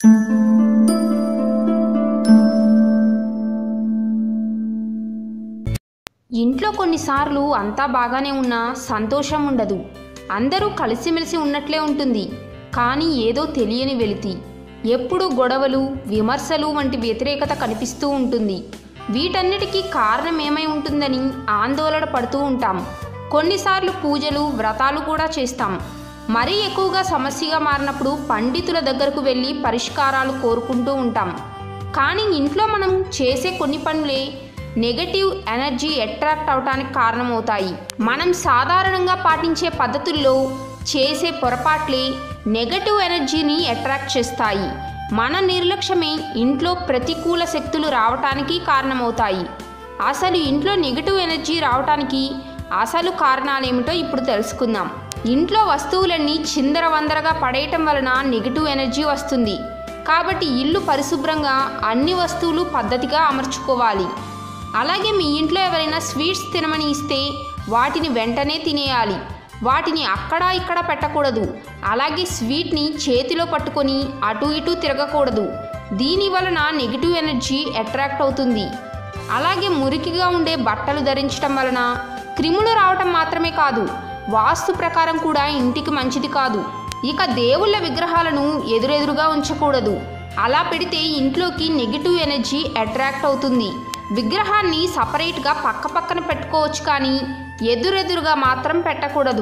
ఇంట్లో కొన్నిసార్లు అంతా బాగానే ఉన్నా సంతోషం ఉండదు అందరూ కలిసిమెలిసి ఉన్నట్లే ఉంటుంది కానీ ఏదో తెలియని వెలితి ఎప్పుడూ గొడవలు విమర్శలు వంటి వ్యతిరేకత కనిపిస్తూ ఉంటుంది వీటన్నిటికీ కారణం ఏమై ఉంటుందని ఆందోళన పడుతూ ఉంటాం కొన్నిసార్లు పూజలు వ్రతాలు కూడా చేస్తాం మరీ ఎక్కువగా సమస్యగా మారినప్పుడు పండితుల దగ్గరకు వెళ్ళి పరిష్కారాలు కోరుకుంటూ ఉంటాం కానీ ఇంట్లో మనం చేసే కొన్ని పనులే నెగటివ్ ఎనర్జీ అట్రాక్ట్ అవటానికి కారణమవుతాయి మనం సాధారణంగా పాటించే పద్ధతుల్లో చేసే పొరపాట్లే నెగటివ్ ఎనర్జీని అట్రాక్ట్ చేస్తాయి మన నిర్లక్ష్యమే ఇంట్లో ప్రతికూల శక్తులు రావటానికి కారణమవుతాయి అసలు ఇంట్లో నెగటివ్ ఎనర్జీ రావటానికి అసలు కారణాలేమిటో ఇప్పుడు తెలుసుకుందాం ఇంట్లో వస్తువులన్నీ చిందరవందరగా పడేయటం వలన నెగటివ్ ఎనర్జీ వస్తుంది కాబట్టి ఇల్లు పరిశుభ్రంగా అన్ని వస్తువులు పద్ధతిగా అమర్చుకోవాలి అలాగే మీ ఇంట్లో ఎవరైనా స్వీట్స్ తినమని ఇస్తే వాటిని వెంటనే తినేయాలి వాటిని అక్కడ ఇక్కడ పెట్టకూడదు అలాగే స్వీట్ని చేతిలో పట్టుకొని అటు ఇటు తిరగకూడదు దీని వలన నెగిటివ్ ఎనర్జీ అట్రాక్ట్ అవుతుంది అలాగే మురికిగా ఉండే బట్టలు ధరించడం వలన క్రిములు రావటం మాత్రమే కాదు వాస్తు ప్రకారం కూడా ఇంటికి మంచిది కాదు ఇక దేవుళ్ళ విగ్రహాలను ఎదురెదురుగా ఉంచకూడదు అలా పెడితే ఇంట్లోకి నెగిటివ్ ఎనర్జీ అట్రాక్ట్ అవుతుంది విగ్రహాన్ని సపరేట్గా పక్క పక్కన పెట్టుకోవచ్చు కానీ ఎదురెదురుగా మాత్రం పెట్టకూడదు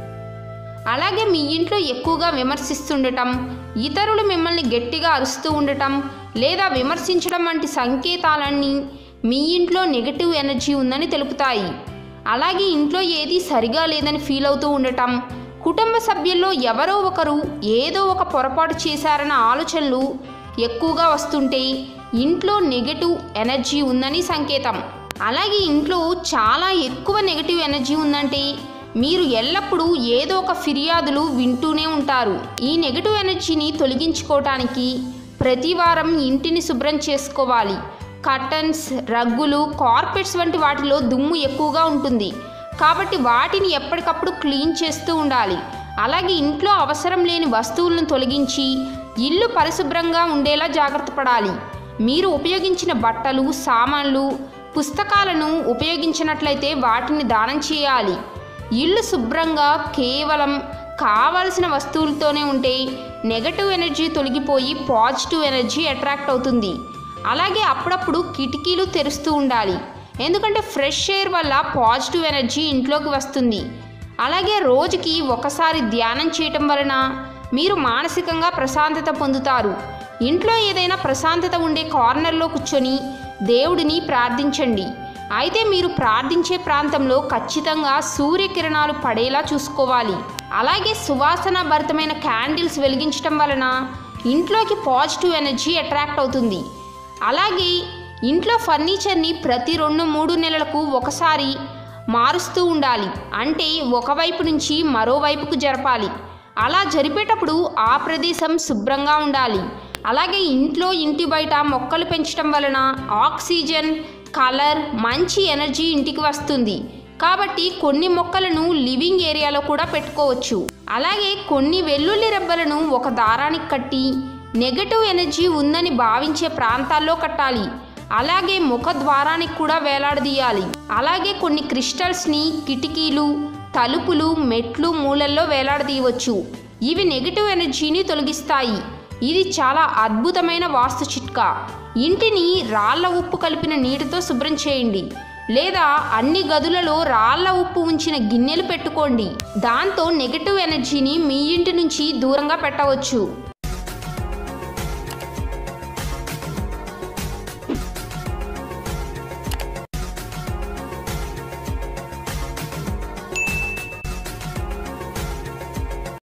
అలాగే మీ ఇంట్లో ఎక్కువగా విమర్శిస్తుండటం ఇతరులు మిమ్మల్ని గట్టిగా అరుస్తూ ఉండటం లేదా విమర్శించడం వంటి సంకేతాలన్నీ మీ ఇంట్లో నెగటివ్ ఎనర్జీ ఉందని తెలుపుతాయి అలాగే ఇంట్లో ఏది సరిగా లేదని ఫీల్ అవుతూ ఉండటం కుటుంబ సభ్యుల్లో ఎవరో ఒకరు ఏదో ఒక పొరపాటు చేశారన్న ఆలోచనలు ఎక్కువగా వస్తుంటే ఇంట్లో నెగటివ్ ఎనర్జీ ఉందని సంకేతం అలాగే ఇంట్లో చాలా ఎక్కువ నెగటివ్ ఎనర్జీ ఉందంటే మీరు ఎల్లప్పుడూ ఏదో ఒక ఫిర్యాదులు వింటూనే ఉంటారు ఈ నెగటివ్ ఎనర్జీని తొలగించుకోవటానికి ప్రతి వారం ఇంటిని శుభ్రం చేసుకోవాలి కర్టన్స్ రగ్గులు కార్పెట్స్ వంటి వాటిలో దుమ్ము ఎక్కువగా ఉంటుంది కాబట్టి వాటిని ఎప్పటికప్పుడు క్లీన్ చేస్తూ ఉండాలి అలాగే ఇంట్లో అవసరం లేని వస్తువులను తొలగించి ఇల్లు పరిశుభ్రంగా ఉండేలా జాగ్రత్త పడాలి మీరు ఉపయోగించిన బట్టలు సామాన్లు పుస్తకాలను ఉపయోగించినట్లయితే వాటిని దానం చేయాలి ఇల్లు శుభ్రంగా కేవలం కావలసిన వస్తువులతోనే ఉంటే నెగటివ్ ఎనర్జీ తొలగిపోయి పాజిటివ్ ఎనర్జీ అట్రాక్ట్ అవుతుంది అలాగే అప్పుడప్పుడు కిటికీలు తెరుస్తూ ఉండాలి ఎందుకంటే ఫ్రెష్ ఎయిర్ వల్ల పాజిటివ్ ఎనర్జీ ఇంట్లోకి వస్తుంది అలాగే రోజుకి ఒకసారి ధ్యానం చేయటం వలన మీరు మానసికంగా ప్రశాంతత పొందుతారు ఇంట్లో ఏదైనా ప్రశాంతత ఉండే కార్నర్లో కూర్చొని దేవుడిని ప్రార్థించండి అయితే మీరు ప్రార్థించే ప్రాంతంలో ఖచ్చితంగా సూర్యకిరణాలు పడేలా చూసుకోవాలి అలాగే సువాసన భరితమైన క్యాండిల్స్ వెలిగించటం వలన ఇంట్లోకి పాజిటివ్ ఎనర్జీ అట్రాక్ట్ అవుతుంది అలాగే ఇంట్లో ఫర్నిచర్ని ప్రతి రెండు మూడు నెలలకు ఒకసారి మారుస్తూ ఉండాలి అంటే ఒకవైపు నుంచి మరోవైపుకు జరపాలి అలా జరిపేటప్పుడు ఆ ప్రదేశం శుభ్రంగా ఉండాలి అలాగే ఇంట్లో ఇంటి బయట మొక్కలు పెంచడం వలన ఆక్సిజన్ కలర్ మంచి ఎనర్జీ ఇంటికి వస్తుంది కాబట్టి కొన్ని మొక్కలను లివింగ్ ఏరియాలో కూడా పెట్టుకోవచ్చు అలాగే కొన్ని వెల్లుల్లి రెబ్బలను ఒక దారానికి కట్టి నెగటివ్ ఎనర్జీ ఉందని భావించే ప్రాంతాల్లో కట్టాలి అలాగే ముఖ ద్వారానికి కూడా వేలాడదీయాలి అలాగే కొన్ని క్రిస్టల్స్ని కిటికీలు తలుపులు మెట్లు మూలల్లో వేలాడదీయవచ్చు ఇవి నెగటివ్ ఎనర్జీని తొలగిస్తాయి ఇది చాలా అద్భుతమైన వాస్తు చిట్కా ఇంటిని రాళ్ల ఉప్పు కలిపిన నీటితో శుభ్రం చేయండి లేదా అన్ని గదులలో రాళ్ల ఉప్పు ఉంచిన గిన్నెలు పెట్టుకోండి దాంతో నెగటివ్ ఎనర్జీని మీ ఇంటి నుంచి దూరంగా పెట్టవచ్చు